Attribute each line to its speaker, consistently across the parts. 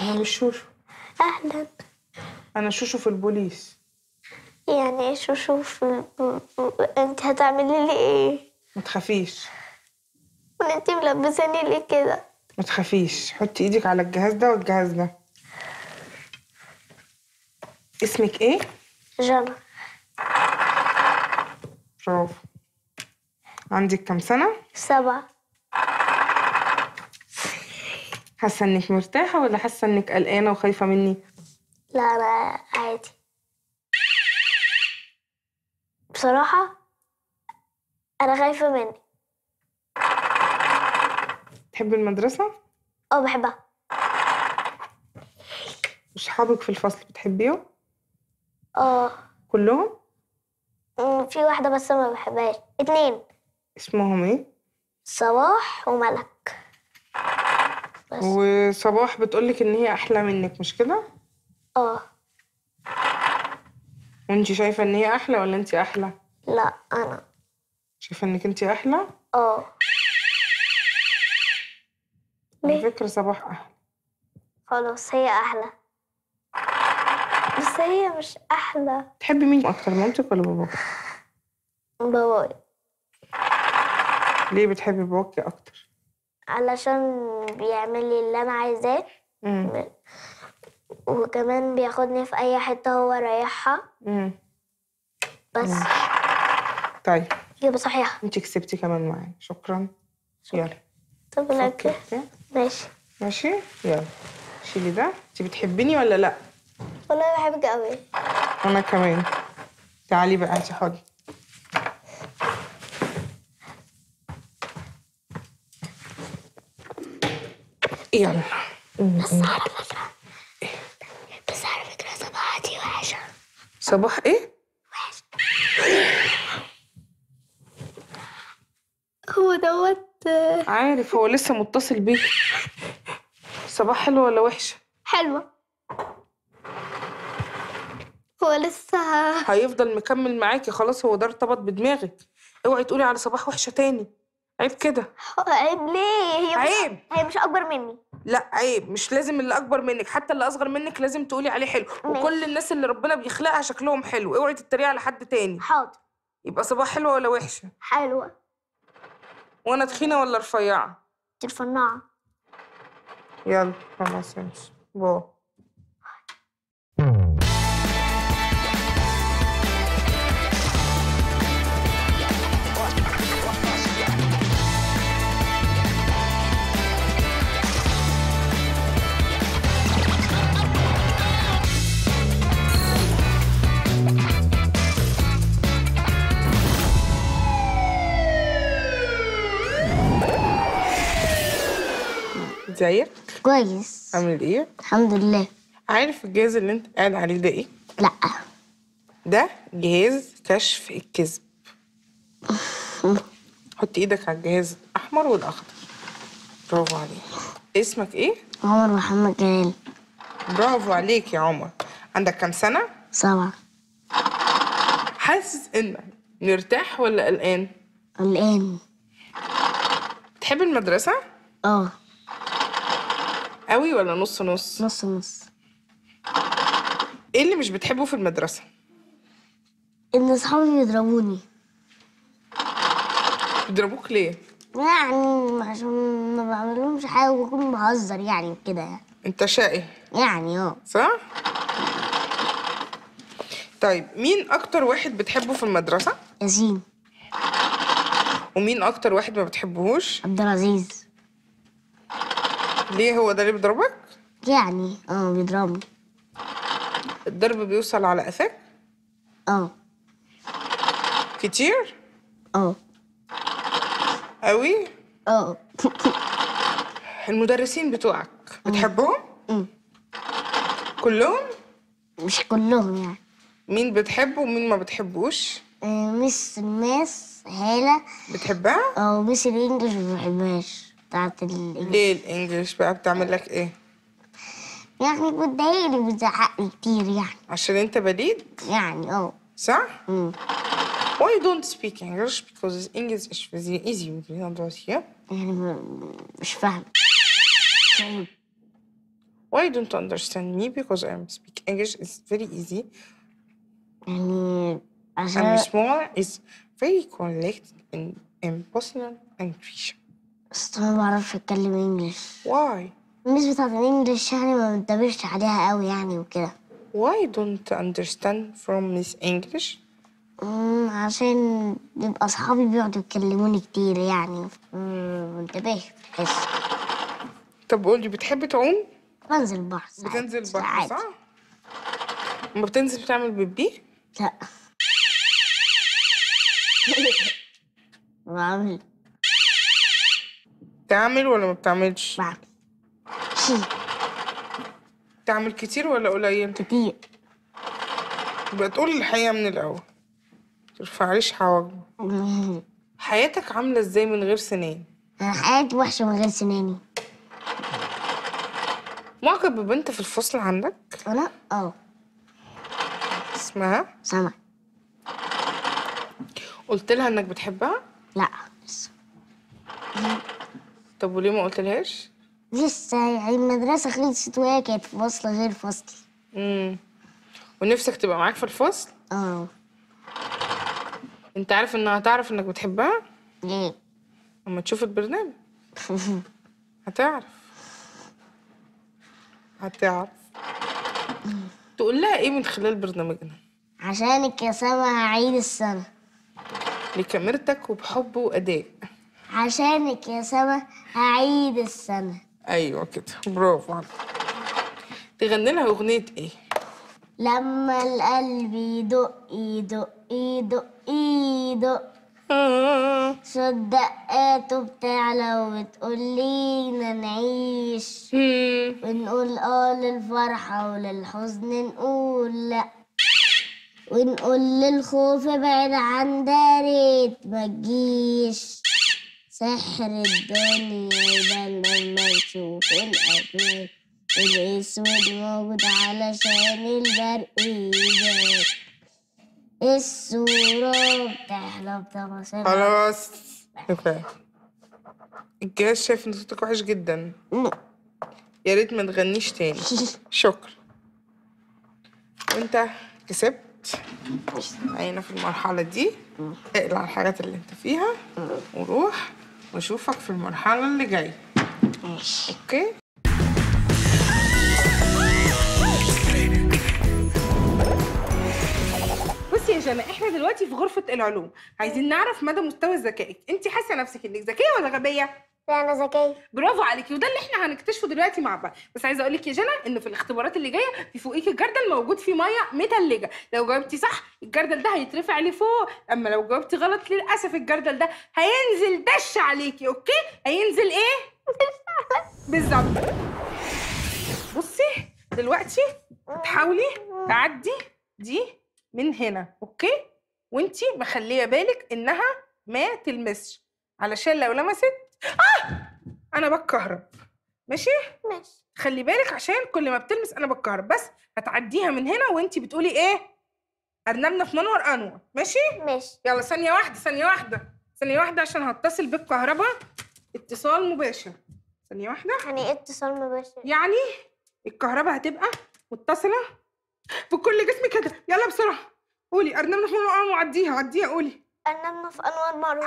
Speaker 1: انا مش شوشو
Speaker 2: اهلا
Speaker 1: انا شوشو في البوليس
Speaker 2: يعني ايه شوشو في انت هتعملي لي ايه
Speaker 1: ما تخافيش
Speaker 2: وانت ملبساني ليه كده
Speaker 1: ما تخافيش حطي ايدك على الجهاز ده والجهاز ده اسمك ايه
Speaker 2: جنى
Speaker 1: برافو عندك كام سنة
Speaker 2: سبعة
Speaker 1: حاسة انك مرتاحة ولا حاسة انك قلقانة وخايفة مني
Speaker 2: لا انا عادي بصراحة انا خايفة مني
Speaker 1: تحبي المدرسة
Speaker 2: اه بحبها
Speaker 1: وصحابك في الفصل بتحبيهم
Speaker 2: اه
Speaker 1: كلهم
Speaker 2: أمم، في واحدة بس ما بحبهاش اتنين
Speaker 1: اسمهم ايه
Speaker 2: صباح وملك بس
Speaker 1: وصباح بتقولك ان هي احلى منك مش كده
Speaker 2: اه
Speaker 1: وانتي شايفة ان هي احلى ولا انتي احلى
Speaker 2: لا انا
Speaker 1: شايفة انك انتي احلى
Speaker 2: اه
Speaker 1: على
Speaker 2: ليه؟
Speaker 1: فكرة صباح احلى
Speaker 2: خلاص هي احلى بس هي مش احلى
Speaker 1: تحبي مين اكتر مامتك ولا باباك
Speaker 2: باباي
Speaker 1: ليه بتحبي باباكي اكتر
Speaker 2: علشان بيعمل لي اللي انا عايزاه
Speaker 1: امم
Speaker 2: وكمان بياخدني في اي حته هو رايحها
Speaker 1: امم
Speaker 2: بس
Speaker 1: طيب
Speaker 2: يبقى صحيح
Speaker 1: انتي كسبتي كمان معايا شكرا يلا
Speaker 2: طب لك
Speaker 1: فكرتي؟
Speaker 2: ماشي
Speaker 1: ماشي يلا شيلي ده انتي بتحبيني ولا لا
Speaker 2: والله بحبك قوي
Speaker 1: انا كمان تعالي بقى انتي حاضر يلا
Speaker 2: بس على فكره بس على فكره صباح دي وحشه
Speaker 1: صباح ايه
Speaker 2: هو دوت
Speaker 1: عارف هو لسه متصل بيك صباح حلو ولا وحشه
Speaker 2: حلوه هو لسه
Speaker 1: هيفضل مكمل معاكي خلاص هو ده ارتبط بدماغك اوعي تقولي على صباح وحشه تاني عيب كده
Speaker 2: عيب ليه هي مش
Speaker 1: عيب.
Speaker 2: هي مش اكبر مني
Speaker 1: لا عيب مش لازم اللي اكبر منك حتى اللي اصغر منك لازم تقولي عليه حلو وكل الناس اللي ربنا بيخلقها شكلهم حلو اوعي تتريقي على حد تاني
Speaker 2: حاضر
Speaker 1: يبقى صباح حلوه ولا وحشه
Speaker 2: حلوه
Speaker 1: وانا تخينه ولا رفيعه
Speaker 2: الفناعه
Speaker 1: يلا خلاص ماشي باي ازيك
Speaker 3: كويس
Speaker 1: عامل ايه
Speaker 3: الحمد لله
Speaker 1: عارف الجهاز اللي انت قاعد عليه ده ايه
Speaker 3: لا
Speaker 1: ده جهاز كشف الكذب حط ايدك على الجهاز الاحمر والاخضر برافو عليك اسمك ايه
Speaker 3: عمر محمد جلال
Speaker 1: برافو عليك يا عمر عندك كام سنه
Speaker 3: سبعة
Speaker 1: حاسس انك مرتاح ولا قلقان
Speaker 3: الآن
Speaker 1: بتحب المدرسه
Speaker 3: اه
Speaker 1: قوي ولا نص نص
Speaker 3: نص نص
Speaker 1: ايه اللي مش بتحبه في المدرسه
Speaker 3: إن أصحابي بيضربوني
Speaker 1: بيضربوك ليه
Speaker 3: يعني عشان ما بعملهمش حاجة وبكون بهزر يعني كده يعني
Speaker 1: انت شقي
Speaker 3: يعني اه
Speaker 1: صح طيب مين اكتر واحد بتحبه في المدرسه
Speaker 3: ياسين
Speaker 1: ومين اكتر واحد ما بتحبهوش
Speaker 3: عبد العزيز
Speaker 1: ليه هو ده اللي بيضربك
Speaker 3: يعني اه بيضربني
Speaker 1: الضرب بيوصل على قفاك
Speaker 3: اه
Speaker 1: كتير
Speaker 3: اه
Speaker 1: قوي
Speaker 3: اه
Speaker 1: المدرسين بتوعك بتحبهم
Speaker 3: أمم.
Speaker 1: كلهم
Speaker 3: مش كلهم يعني
Speaker 1: مين بتحبه ومين ما بتحبوش
Speaker 3: آه، مس الماس هالة
Speaker 1: بتحبها
Speaker 3: أو مس الإنجليش ما بحبهاش بتاعت الإنجليش
Speaker 1: ليه الانجليش بقى بتعمل لك ايه
Speaker 3: يعني بتضايقني وبتزعقني كتير يعني
Speaker 1: عشان انت بليد
Speaker 3: يعني اه
Speaker 1: صح
Speaker 3: أمم.
Speaker 1: Why don't speak English? Because English is very easy with me, don't you?
Speaker 3: يعني م- مش فاهم
Speaker 1: Why don't you understand me? Because I speak English is very easy.
Speaker 3: يعني
Speaker 1: And
Speaker 3: عشان
Speaker 1: small is very collected in impersonal English.
Speaker 3: بس ما بعرفش اتكلم انجلش
Speaker 1: Why?
Speaker 3: الميس بتاعت الانجليش يعني ما بنتبهش عليها قوي يعني وكده
Speaker 1: Why don't you understand from Miss English?
Speaker 3: أمم، عشان بيبقى اصحابي بيقعدوا يكلموني كتير يعني ما بنتبهش في الحصة
Speaker 1: طب قولي بتحب تعوم؟
Speaker 3: بنزل البحر ساعات
Speaker 1: بتنزل بحر
Speaker 3: ساعات.
Speaker 1: صح؟ لما بتنزل بتعمل بيبي؟
Speaker 3: لا بعمل
Speaker 1: بتعمل ولا ما بتعملش؟
Speaker 3: بعمل شي
Speaker 1: بتعمل كتير ولا قليل؟
Speaker 3: كتير
Speaker 1: يبقى تقول الحقيقة من الأول مترفعليش حواجبه
Speaker 3: أمم،
Speaker 1: حياتك عاملة ازاي من غير سنان؟
Speaker 3: انا حياتي وحشة من غير سناني
Speaker 1: معجب ببنت في الفصل عندك
Speaker 3: انا اه
Speaker 1: اسمها
Speaker 3: سما
Speaker 1: قلت لها انك بتحبها
Speaker 3: لا لسه
Speaker 1: طب وليه ما قلتلهاش
Speaker 3: لسه يعني المدرسة خلصت وهي كانت في فصل غير فصلي
Speaker 1: امم ونفسك تبقى معاك في الفصل
Speaker 3: اه
Speaker 1: انت عارف انها هتعرف انك بتحبها
Speaker 3: ليه
Speaker 1: اما تشوف البرنامج هتعرف هتعرف تقول لها ايه من خلال برنامجنا
Speaker 3: عشانك يا سما هعيد السنة
Speaker 1: لكاميرتك وبحب واداء
Speaker 3: عشانك يا سما هعيد السنة
Speaker 1: ايوه كده برافو عليك تغني لها اغنيه ايه
Speaker 3: لما القلب يدق يدق يدق يدق
Speaker 1: آه.
Speaker 3: صوت دقاته بتعلى وبتقول لينا نعيش
Speaker 1: مم.
Speaker 3: ونقول اه للفرحة وللحزن نقول لأ ونقول للخوف ابعد عن داريت ما تجيش سحر الدنيا يبان لما نشوف الأبواب الأسود موجود علشان البرق يبان الصورة بتحلى بتفاصيلها
Speaker 1: خلاص كفايه الجهاز شايف ان صوتك وحش جدا يا ريت ما تغنيش تاني شكرا وانت كسبت عينا في المرحلة دي اقلع الحاجات اللي انت فيها وروح واشوفك في المرحلة اللي جاية
Speaker 3: ماشي
Speaker 1: اوكي بصي يا جنى احنا دلوقتي في غرفة العلوم عايزين نعرف مدى مستوى ذكائك انت حاسة نفسك انك ذكية ولا غبية؟
Speaker 3: لا أنا ذكية
Speaker 1: برافو عليكي وده اللي احنا هنكتشفه دلوقتي مع بعض بس عايزه اقول لك يا جنى ان في الاختبارات اللي جايه في فوقيك الجردل موجود فيه ميه متلجه لو جاوبتي صح الجردل ده هيترفع لفوق اما لو جاوبتي غلط للاسف الجردل ده هينزل دش عليكي اوكي هينزل ايه بالظبط بصي دلوقتي تحاولي تعدي دي من هنا اوكي وانتي مخليه بالك انها ما تلمسش علشان لو لمست انا بتكهرب ماشي
Speaker 3: ماشي
Speaker 1: خلي بالك عشان كل ما بتلمس انا بتكهرب بس هتعديها من هنا وانتي بتقولي ايه ارنبنا في منور انور ماشي
Speaker 3: ماشي
Speaker 1: يلا ثانيه واحده ثانيه واحده ثانيه واحده عشان هتصل بالكهرباء اتصال مباشر ثانيه واحده
Speaker 3: يعني ايه اتصال مباشر
Speaker 1: يعني الكهرباء هتبقى متصله بكل جسمي كده يلا بسرعه قولي ارنبنا في منور انور عديها عديها قولي
Speaker 3: أرنبنا في أنوار مروة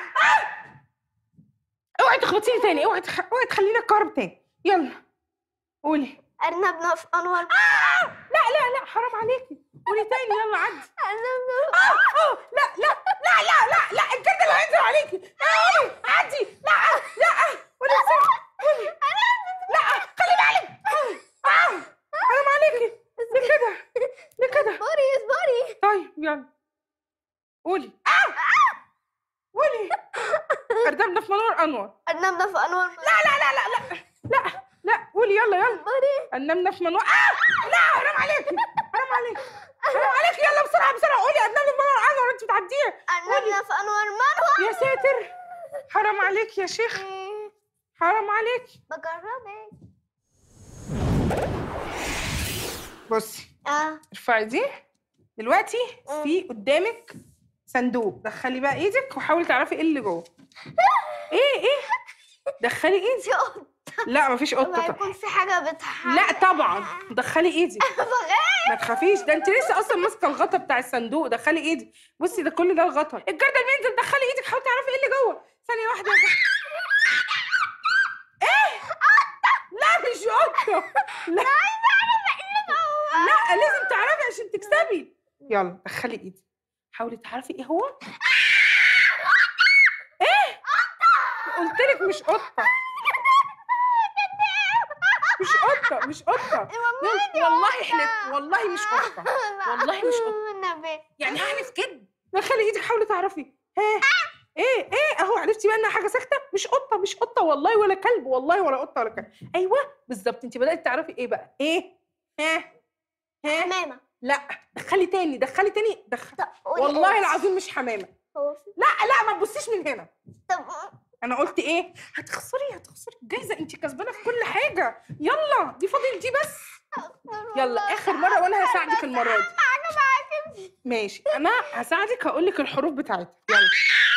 Speaker 1: اوعي تخبطيني تاني اوعي تخ... اوعي تخليني اتكهرب تاني يلا قولي
Speaker 3: أرنبنا في أنوار
Speaker 1: لا لا لا حرام عليكي قولي تاني يلا عدي
Speaker 3: أرنبنا
Speaker 1: اه اه لا لا لا لا لا لا الجد اللي هينزل عليكي لا قولي عدي لا لا قولي بسرعه قولي لا خلي بالك اه حرام عليكي ليه كده ليه كده
Speaker 3: اصبري اصبري
Speaker 1: طيب يلا قولي اه قولي اردمنا في منور انور
Speaker 3: أرنبنا في أنوار
Speaker 1: لا لا لا لا لا لا لا قولي يلا يلا
Speaker 3: اصبري
Speaker 1: أنمنا في منور آه لا حرام عليكي حرام عليكي حرام عليكي يلا بسرعة بسرعة قولي أنمنا في منور أنور أنت بتعديها
Speaker 3: أرنبنا في أنوار مروة
Speaker 1: يا ساتر حرام عليك يا شيخ حرام عليك
Speaker 3: بجربك
Speaker 1: بصي
Speaker 3: اه
Speaker 1: ارفعي دي دلوقتي في قدامك صندوق دخلي بقى ايدك وحاولي تعرفي ايه اللي جوه ايه ايه دخلي ايدك لا مفيش
Speaker 2: ما
Speaker 1: قطه طبعا.
Speaker 2: يكون في حاجة بتحرك
Speaker 1: لا طبعا دخلي ايدي ما تخافيش ده انت لسه اصلا ماسكه الغطا بتاع الصندوق دخلي ايدي بصي ده كل ده الغطا الجردل بينزل دخلي ايدك حاولي تعرفي ايه اللي جوه ثانيه واحده يا جماعة. ايه لا مش قطه لا لا لازم تعرفي عشان تكسبي يلا دخلي ايدي حاولي تعرفي ايه هو ايه قلت لك مش قطه مش قطه مش قطه يلا، والله حلف والله مش قطه والله مش قطه
Speaker 2: النبي
Speaker 1: يعني هحلف كده دخلي ايدك حاولي تعرفي ها ايه ايه اهو عرفتي بقى انها حاجه ساكته مش قطه مش قطه والله ولا كلب والله ولا قطه ولا كلب ايوه بالظبط انت بدات تعرفي ايه بقى ايه ها ها
Speaker 2: حمامة
Speaker 1: لا دخلي تاني دخلي تاني دخل
Speaker 2: طب قولي
Speaker 1: والله
Speaker 2: إيه؟
Speaker 1: العظيم مش حمامه
Speaker 2: هو في-
Speaker 1: لا لا ما تبصيش من هنا
Speaker 2: طب
Speaker 1: انا قلت ايه هتخسري هتخسري الجايزه انت كسبانه في كل حاجه يلا دي فاضل دي بس يلا اخر مره وانا هساعدك المره دي ماشي انا هساعدك هقول لك الحروف بتاعتها يلا